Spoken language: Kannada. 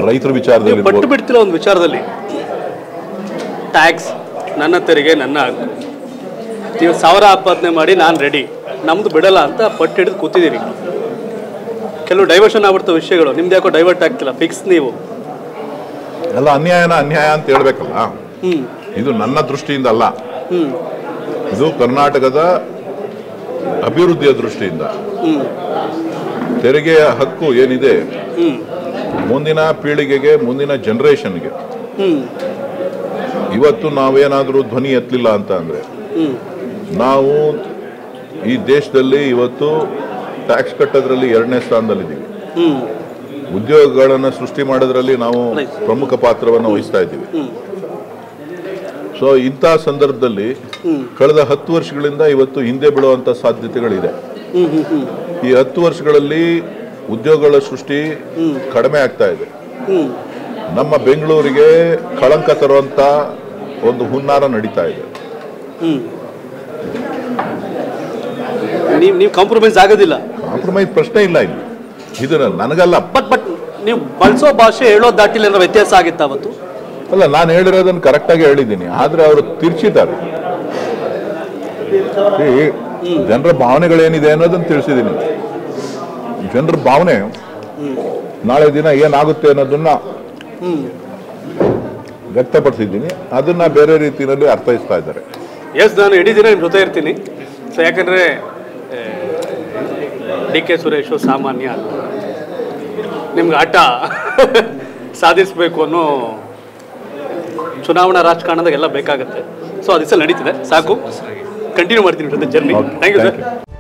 ರೈತರ ನೀವು ವಿಚಾರದಲ್ಲಿ ಪಟ್ಟು ಬಿಡ್ತಿರೋ ಒಂದು ವಿಚಾರದಲ್ಲಿ ಟ್ಯಾಕ್ಸ್ ನನ್ನ ತೆರಿಗೆ ನನ್ನ ಹಕ್ಕು ನೀವು ಸಾವಿರ ಆಪಾದನೆ ಮಾಡಿ ನಾನು ರೆಡಿ ನಮ್ದು ಬಿಡಲ್ಲ ಅಂತ ಪಟ್ಟು ಹಿಡಿದು ಕೂತಿದ್ದೀರಿ ಕೆಲವು ಡೈವರ್ಷನ್ ಆಗ್ಬಿಡ್ತಾವೆ ವಿಷಯಗಳು ನಿಮ್ದು ಯಾಕೋ ಡೈವರ್ಟ್ ಆಗ್ತಿಲ್ಲ ಫಿಕ್ಸ್ ನೀವು ಎಲ್ಲ ಅನ್ಯಾಯನ ಅನ್ಯಾಯ ಅಂತ ಹೇಳ್ಬೇಕಲ್ಲ ಹ್ಞೂ ಇದು ನನ್ನ ದೃಷ್ಟಿಯಿಂದ ಅಲ್ಲ ಹ್ಞೂ ಇದು ಕರ್ನಾಟಕದ ಅಭಿವೃದ್ಧಿಯ ದೃಷ್ಟಿಯಿಂದ ಹ್ಞೂ ತೆರಿಗೆಯ ಹಕ್ಕು ಏನಿದೆ ಹ್ಞೂ ಮುಂದಿನ ಪೀಳಿಗೆಗೆ ಮುಂದಿನ ಜನರೇಷನ್ಗೆ ಹ್ಞೂ ಇವತ್ತು ನಾವೇನಾದರೂ ಧ್ವನಿ ಎತ್ತಲಿಲ್ಲ ಅಂತ ಅಂದ್ರೆ ಹ್ಞೂ ನಾವು ಈ ದೇಶದಲ್ಲಿ ಇವತ್ತು ಟ್ಯಾಕ್ಸ್ ಕಟ್ಟೋದ್ರಲ್ಲಿ ಎರಡನೇ ಸ್ಥಾನದಲ್ಲಿದ್ದೀವಿ ಹ್ಞೂ ಉದ್ಯೋಗಗಳನ್ನು ಸೃಷ್ಟಿ ಮಾಡೋದ್ರಲ್ಲಿ ನಾವು Right. ಪ್ರಮುಖ ಪಾತ್ರವನ್ನು ವಹಿಸ್ತಾ ಇದ್ದೀವಿ ಹ್ಞೂ ಸೊ ಇಂಥ ಸಂದರ್ಭದಲ್ಲಿ ಕಳೆದ ಹತ್ತು ವರ್ಷಗಳಿಂದ ಇವತ್ತು ಹಿಂದೆ ಬೀಳುವಂಥ ಸಾಧ್ಯತೆಗಳಿದೆ ಹ್ಞೂ ಹ್ಞೂ ಹ್ಞೂ ಈ ಹತ್ತು ವರ್ಷಗಳಲ್ಲಿ ಉದ್ಯೋಗಗಳ ಸೃಷ್ಟಿ ಕಡಿಮೆ ಆಗ್ತಾ ಇದೆ ಹ್ಞೂ ನಮ್ಮ ಬೆಂಗಳೂರಿಗೆ ಕಳಂಕ ತರುವಂತ ಒಂದು ಹುನ್ನಾರ ನಡೀತಾ ಇದೆ ಹ್ಞೂ ನೀವು ನೀವು ಕಾಂಪ್ರಮೈಸ್ ಆಗೋದಿಲ್ಲ ಕಾಂಪ್ರಮೈಸ್ ಪ್ರಶ್ನೆ ಇಲ್ಲ ಇಲ್ಲಿ ಇದು ನನಗಲ್ಲ ಬಟ್ ಬಟ್ ನೀವು ಬಳಸೋ ಭಾಷೆ ಹೇಳೋ ದಾಟಿಲಿ ಏನೋ ವ್ಯತ್ಯಾಸ ಆಗಿತ್ತ ಅವತ್ತು ಅಲ್ಲ ನಾನು ಹೇಳಿರೋದನ್ನು ಕರೆಕ್ಟಾಗಿ ಹೇಳಿದ್ದೀನಿ ಆದರೆ ಅವರು ತಿರ್ಚಿದ್ದಾರೆ ಈ ಜನರ ಭಾವನೆಗಳೇನಿದೆ ಅನ್ನೋದನ್ನು ತಿಳಿಸಿದ್ದೀನಿ ಜನರ ಭಾವನೆ ನಾಳೆ ದಿನ ಏನಾಗುತ್ತೆ ಅನ್ನೋದನ್ನ ವ್ಯಕ್ತಪಡಿಸಿದ್ದೀನಿ ಅದನ್ನ ಬೇರೆ ರೀತಿಯಲ್ಲಿ ಅರ್ಥೈಸ್ತಾ ಇದ್ದಾರೆ ಎಸ್ ನಾನು ಇಡೀ ದಿನ ನಿಮ್ಮ ಜೊತೆ ಇರ್ತೀನಿ ಸೊ ಯಾಕಂದರೆ ಡಿ ಕೆ ಸುರೇಶು ಸಾಮಾನ್ಯ ಅಲ್ಲ ನಿಮ್ಗೆ ಆಟ ಸಾಧಿಸಬೇಕು ಅನ್ನೋ ಚುನಾವಣಾ ರಾಜಕಾರಣದಾಗ ಎಲ್ಲ ಬೇಕಾಗುತ್ತೆ ಸೊ ಅದು ದಿವಸ ನಡೀತಿದೆ ಸಾಕು ಕಂಟಿನ್ಯೂ ಮಾಡ್ತೀನಿ ಜೊತೆ journey Okay, thank you thank sir you.